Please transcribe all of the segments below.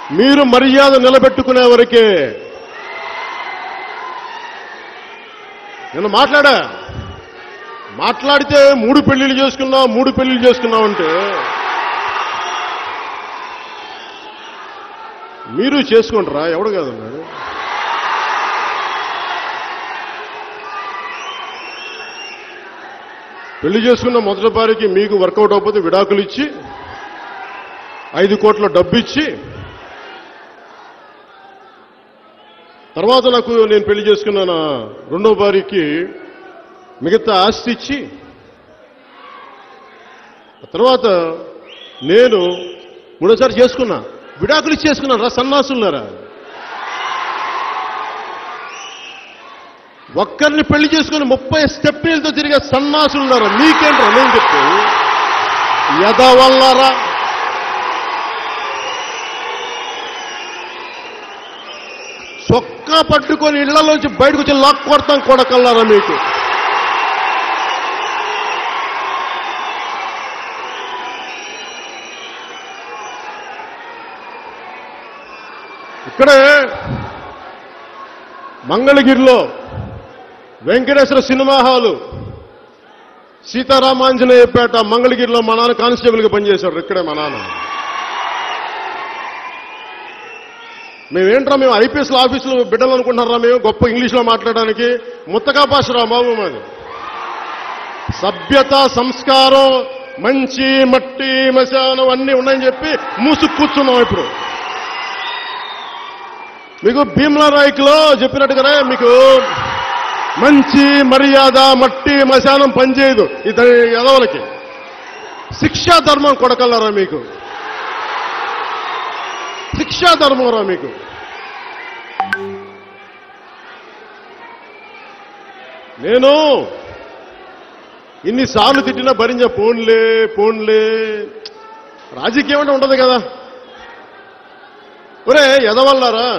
మీరు మర్యాద నిలబెట్టుకునే వరకే నేను మాట్లాడా మాట్లాడితే మూడు పెళ్లిళ్ళు చేసుకున్నావు మూడు పెళ్లిళ్ళు చేసుకున్నావు అంటే మీరు చేసుకుంటారా ఎవడు కాదన్నాడు పెళ్లి చేసుకున్న మొదటి భార్యకి మీకు వర్కౌట్ అవ్వకపోతే విడాకులు ఇచ్చి ఐదు కోట్ల డబ్బు ఇచ్చి తర్వాత నాకు నేను పెళ్లి చేసుకున్న నా రెండో భార్యకి మిగతా ఆస్తి ఇచ్చి ఆ తర్వాత నేను మూడోసారి చేసుకున్నా విడాకులు ఇచ్చి చేసుకున్నాను రా సన్నాసున్నారా ఒక్కరిని పెళ్లి చేసుకుని ముప్పై స్టెప్నీలతో తిరిగే సన్నాసులున్నారా మీకేంట్రా నేను చెప్తే ఎదవల్లారా చొక్కా పట్టుకొని ఇళ్లలోంచి బయటకు వచ్చి లాక్ కొడతాం కొడకల్లారా మీకు ఇక్కడే మంగళగిరిలో వెంకటేశ్వర సినిమా హాలు సీతారామాంజనేయపేట మంగళగిరిలో మా నాన్న కానిస్టేబుల్గా పనిచేశాడు ఇక్కడే మా నాన్న మేమేంట్రా మేము ఐపీఎస్ ఆఫీసులో బిడ్డలు అనుకుంటున్నారా మేము గొప్ప ఇంగ్లీష్లో మాట్లాడడానికి ముత్తకా భాషరా బాబు మాది సభ్యత సంస్కారం మంచి మట్టి మశానం అన్నీ ఉన్నాయని చెప్పి మూసుకు కూర్చున్నాం ఇప్పుడు మీకు భీమ్లా నాయకులో చెప్పినట్టుగానే మీకు మంచి మర్యాద మట్టి మశానం పనిచేయదు ఇతని ఎదవలకి శిక్షా ధర్మం కొడకల్లారా మీకు శిక్షా ధర్మం రా మీకు నేను ఇన్నిసార్లు తిట్టినా భరించ పోన్లే పోన్లే రాజకీయం అంటే ఉండదు కదా ఒరే ఎదవల్లారా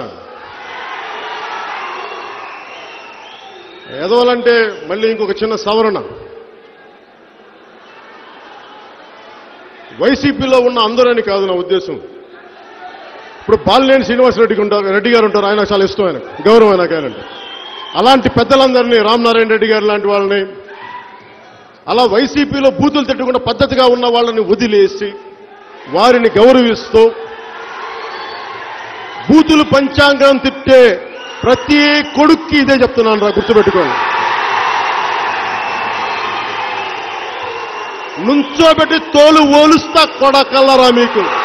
ఎదవలంటే మళ్ళీ ఇంకొక చిన్న సవరణ వైసీపీలో ఉన్న అందరని కాదు నా ఉద్దేశం ఇప్పుడు బాలినేని శ్రీనివాసరెడ్డికి ఉంటారు రెడ్డి గారు ఉంటారు ఆయన చాలా ఇష్టం ఆయన గౌరవం ఆయన ఆయనంటే అలాంటి పెద్దలందరినీ రామనారాయణ రెడ్డి గారు లాంటి వాళ్ళని అలా వైసీపీలో బూతులు తిట్టకుండా పద్ధతిగా ఉన్న వాళ్ళని వదిలేసి వారిని గౌరవిస్తూ బూతులు పంచాంగం తిట్టే ప్రతి కొడుక్కి ఇదే చెప్తున్నాను రా గుర్తుపెట్టుకోండి నుంచోబెట్టి తోలు ఓలుస్తా కొడకల్లరా మీకు